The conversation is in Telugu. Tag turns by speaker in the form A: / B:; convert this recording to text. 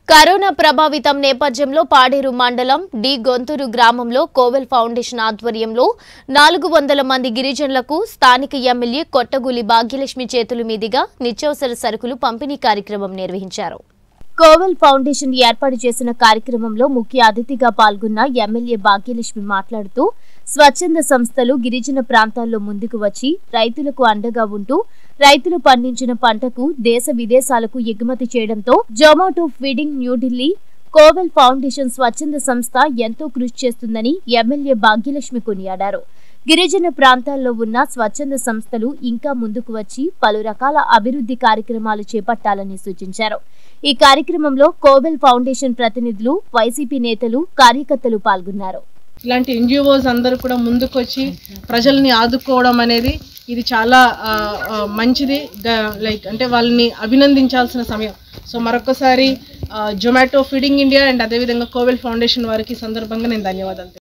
A: కరోనా ప్రభావితం నేపథ్యంలో పాడేరు మండలం డి గొంతూరు గ్రామంలో కోవెల్ ఫౌండేషన్ ఆధ్వర్యంలో నాలుగు వందల మంది గిరిజనులకు స్థానిక ఎమ్మెల్యే కొట్టగూలి భాగ్యలక్ష్మి చేతుల మీదుగా నిత్యావసర సరుకులు పంపిణీ కార్యక్రమం నిర్వహించారు కోవెల్ ఫౌండేషన్ ఏర్పాటు చేసిన కార్యక్రమంలో ముఖ్య అతిథిగా పాల్గొన్న ఎమ్మెల్యే భాగ్యలక్ష్మి మాట్లాడుతూ స్వచ్ఛంద సంస్థలు గిరిజన ప్రాంతాల్లో ముందుకు వచ్చి రైతులకు అండగా ఉంటూ రైతులు పండించిన పంటకు దేశ విదేశాలకు ఎగుమతి చేయడంతో Zomato feeding New Delhi Kovel foundation స్వచ్ఛంద సంస్థ ఎంతో కృషి చేస్తుందని ఎమ్మెల్యే భాగ్యలక్ష్మి కొనియాడారు గిరిజన ప్రాంతాల్లో ఉన్న స్వచ్ఛంద సంస్థలు ఇంకా ముందుకు వచ్చి పలు రకాల అభివృద్ధి కార్యక్రమాలు చేపట్టాలని సూచించారు ఈ కార్యక్రమంలో కోవెల్ ఫౌండేషన్ ప్రతినిధులు వైసీపీ నేతలు కార్యకర్తలు పాల్గొన్నారు
B: ఇలాంటి ఎన్జిఓస్ అందరూ కూడా ముందుకొచ్చి ప్రజల్ని ఆదుకోవడం అనేది ఇది చాలా ఆ, ఆ, మంచిది లైక్ అంటే వాళ్ళని అభినందించాల్సిన సమయం సో మరొకసారి జొమాటో ఫీడింగ్ ఇండియా అండ్ అదేవిధంగా కోవెల్ ఫౌండేషన్ వారికి ఈ సందర్భంగా నేను ధన్యవాదాలు